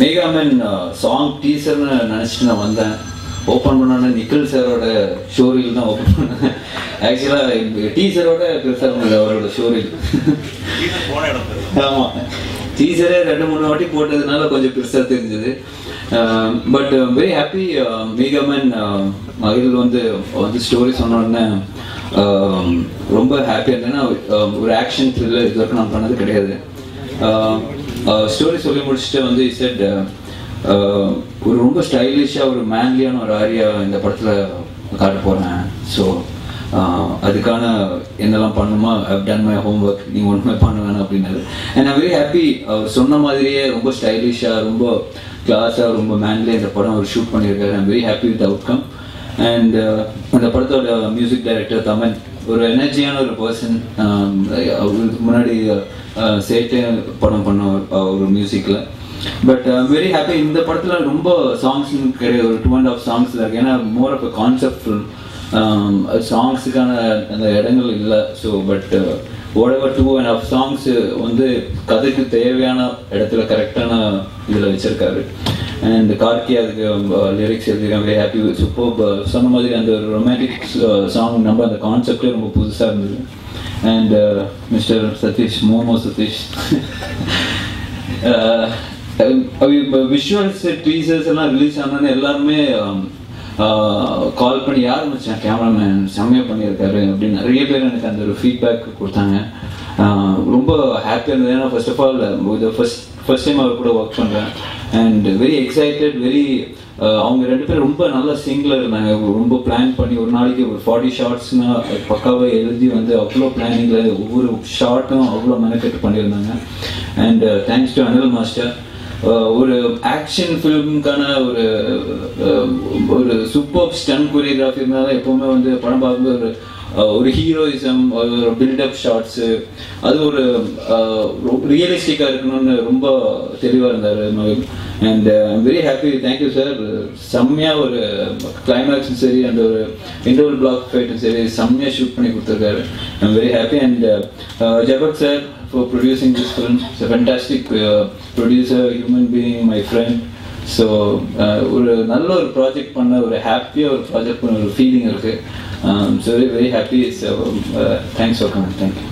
மேகாமன் song டீசர்னு நினச்சிட்டு நான் வந்தேன் ஓப்பன் பண்ணோன்னே நிக்கில் சாரோட ஷோரீல் தான் ஓப்பன் பண்ணேன் ஆக்சுவலாக டீசரோட பெருசாக இருந்தது அவரோட ஷோரீல் போன இடம் தெரியும் ஆமாம் டீசரே ரெண்டு மூணு வாட்டி போட்டதுனால கொஞ்சம் பெருசாக தெரிஞ்சது பட் வெரி ஹாப்பி மேகமன் மகிழ் வந்து வந்து ஸ்டோரி சொன்ன உடனே um, ரொம்ப ஹாப்பியாக இருந்தேன்னா um, ஒரு ஆக்ஷன் த்ரில்லர் இது வரைக்கும் நான் பண்ணது கிடையாது ஸ்டோரி சொல்லி முடிச்சுட்டு வந்து செட் ஒரு ரொம்ப ஸ்டைலிஷாக ஒரு மேன்லியான ஒரு ஆரியா இந்த படத்தில் காட்ட போகிறேன் ஸோ அதுக்கான என்னெல்லாம் பண்ணுமா I've done my homework நீங்கள் ஒன்றுமே பண்ண வேணாம் அப்படின்னாரு அண்ட் ஐம் வெரி ஹாப்பி அவர் சொன்ன மாதிரியே ரொம்ப ஸ்டைலிஷாக ரொம்ப கிளாஸாக ரொம்ப மேன்லியாக இந்த படம் அவர் ஷூட் பண்ணியிருக்காரு I'm very happy with outcome and அந்த படத்தோட மியூசிக் டைரக்டர் தமன் ஒரு எனர்ஜியான ஒரு பர்சன் அவருக்கு முன்னாடி uh, சேட்டை படம் பண்ண ஒரு- ஒரு மியூசிக்கில் பட் வெரி ஹாப்பி இந்த படத்தில் ரொம்ப சாங்ஸ் கிடையாது ஒரு டூ அண்ட் ஆஃப் சாங்ஸ் இருக்கு ஏன்னா more of a concept film சாங்ஸுக்கான அந்த இடங்கள் இல்லை so but other two and half songs வந்து கதைக்கு தேவையான இடத்துல கரெக்டான இதில் வச்சிருக்காரு அண்ட் கார்கி அதுக்கு லிரிக்ஸ் எழுதிருக்காங்க வெரி ஹாப்பி சூப்பர் சொன்ன மாதிரி அந்த ஒரு ரொமான்டிக் சாங் நம்ம அந்த கான்செப்டே ரொம்ப புதுசாக இருந்தது அண்ட் மிஸ்டர் சதீஷ் மோமோ சதீஷ் விஷுவல்ஸ் டீசர்ஸ் எல்லாம் ரிலீஸ் ஆனோன்னு எல்லாருமே கால் பண்ணி யார் மச்சான் கேமராமேன் செம்மையாக பண்ணியிருக்காரு அப்படின்னு நிறைய பேர் எனக்கு அந்த ஒரு ஃபீட்பேக் கொடுத்தாங்க ஆஹ் ரொம்ப ஹாப்பியாக இருந்தது ஏன்னா ஃபர்ஸ்ட் ஆஃப் ஆல் இது ஃபர்ஸ்ட் ஃபர்ஸ்ட் டைம் அவர் கூட ஒர்க் பண்ணுறேன் அண்ட் வெரி எக்ஸைட்டட் வெரி அவங்க ரெண்டு பேரும் ரொம்ப நல்லா சிங்கில் இருந்தாங்க ரொம்ப பிளான் பண்ணி ஒரு நாளைக்கு ஒரு ஃபார்ட்டி ஷார்ட்ஸ்னா பக்காவாக எழுதி வந்து அவ்வளோ பிளானிங்கில் ஒவ்வொரு ஷார்ட்டும் அவ்வளோ மெனக்கெட்டு பண்ணியிருந்தாங்க and thanks to Anil master ஒரு ஆக்ஷன் ஃபிலிமுக்கான ஒரு அஹ், ஒரு சூப்பர் ஸ்டன் கொரியோகிராஃபி இருந்தாலும் எப்பவுமே வந்து படம் பார்க்கும்போது ஒரு அஹ், ஒரு ஹீரோயிசம் ஒரு பில்டப் ஷாட்ஸு அது ஒரு ரியலிஸ்டிக்காக இருக்கணும்னு ரொம்ப தெளிவாக இருந்தார் மகிழ் and I'm very happy thank you sir செம்மையாக ஒரு கிளைமேக்ஸும் சரி அந்த ஒரு இன்டர்வல் பிளாக் ஃபைட்டும் சரி செம்மையாக ஷூட் பண்ணி கொடுத்துருக்காரு ஐம் வெரி ஹாப்பி அண்ட் ஜபக் sir for producing this film. He's a fantastic uh, producer, human being, my friend. So ஒரு நல்ல ஒரு ப்ராஜெக்ட் பண்ண ஒரு ஹாப்பியாக ஒரு ப்ராஜெக்ட் பண்ண ஒரு ஃபீலிங் இருக்குது so very very happy thanks for coming thank you